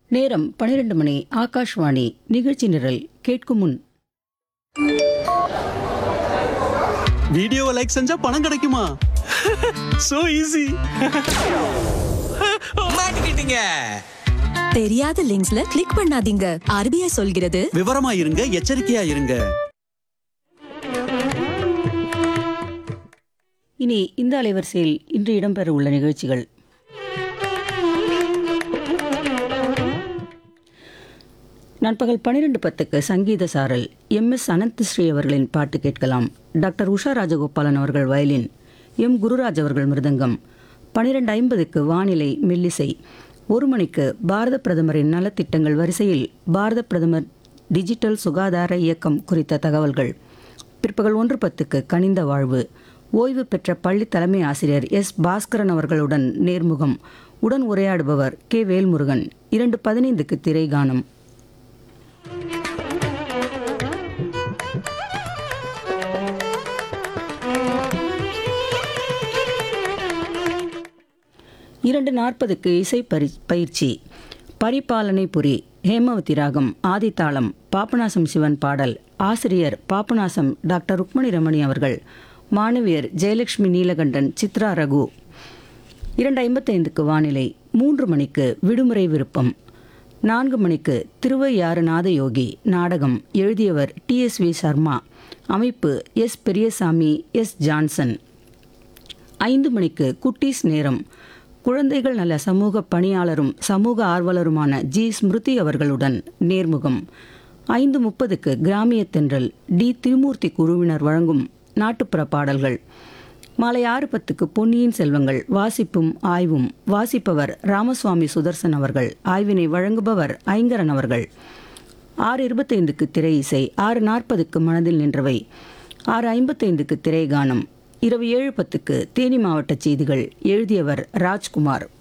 நேரம் பன்னிரண்டு மணி ஆகாஷ்வாணி நிகழ்ச்சி நிரல் கேட்கும் முன் வீடியோவை லைக் செஞ்சா பணம் கிடைக்குமா சோ ஈஸி மாட்டிக்கிட்டீங்க தெரியாத லிங்க்ஸ்ல கிளிக் பண்ணாதீங்க ஆர்பிஐ சொல்கிறது விவரமா இருங்க எச்சரிக்கையா இருங்க இனி இந்த அலைவரிசையில் இன்று இடம்பெற உள்ள நிகழ்ச்சிகள் நண்பகல் பன்னிரண்டு பத்துக்கு சங்கீத சாரல் எம் எஸ் அனந்தஸ்ரீ அவர்களின் பாட்டு கேட்கலாம் டாக்டர் உஷா ராஜகோபாலன் அவர்கள் வயலின் எம் குருராஜ் அவர்கள் மிருதங்கம் பன்னிரெண்டு ஐம்பதுக்கு வானிலை மெல்லிசை ஒரு மணிக்கு பாரத பிரதமரின் நலத்திட்டங்கள் வரிசையில் பாரத பிரதமர் டிஜிட்டல் சுகாதார இயக்கம் குறித்த தகவல்கள் பிற்பகல் ஒன்று பத்துக்கு கனிந்த வாழ்வு ஓய்வு பெற்ற பள்ளி தலைமை ஆசிரியர் எஸ் பாஸ்கரன் அவர்களுடன் நேர்முகம் உடன் உரையாடுபவர் கே வேல்முருகன் இரண்டு பதினைந்துக்கு திரைகானம் இரண்டு நாற்பதுக்கு இசை பரி பயிற்சி பரிபாலனை புரி ஹேமவதி ராகம் ஆதித்தாளம் பாபநாசம் சிவன் பாடல் ஆசிரியர் பாபநாசம் டாக்டர் ருக்மணி ரமணி அவர்கள் மாணவியர் ஜெயலட்சுமி நீலகண்டன் சித்ரா ரகு இரண்டு ஐம்பத்தைந்துக்கு வானிலை மூன்று மணிக்கு விடுமுறை விருப்பம் நான்கு மணிக்கு திருவையாறு நாதயோகி நாடகம் எழுதியவர் டி எஸ் வி சர்மா அமைப்பு எஸ் பெரியசாமி எஸ் ஜான்சன் ஐந்து மணிக்கு குட்டீஸ் நேரம் குழந்தைகள் நல சமூக பணியாளரும் சமூக ஆர்வலருமான ஜி ஸ்மிருதி அவர்களுடன் நேர்முகம் ஐந்து முப்பதுக்கு கிராமிய தென்றல் டி திருமூர்த்தி குழுவினர் வழங்கும் நாட்டுப்புற பாடல்கள் மாலை ஆறு பத்துக்கு பொன்னியின் செல்வங்கள் வாசிப்பும் ஆய்வும் வாசிப்பவர் ராமசுவாமி சுதர்சன் அவர்கள் ஆய்வினை வழங்குபவர் ஐங்கரன் அவர்கள் ஆறு இருபத்தைந்துக்கு திரை இசை ஆறு நாற்பதுக்கு மனதில் நின்றவை ஆறு ஐம்பத்தைந்துக்கு திரைகானம் இரவு ஏழு பத்துக்கு தேனி மாவட்ட செய்திகள் எழுதியவர் ராஜ்குமார்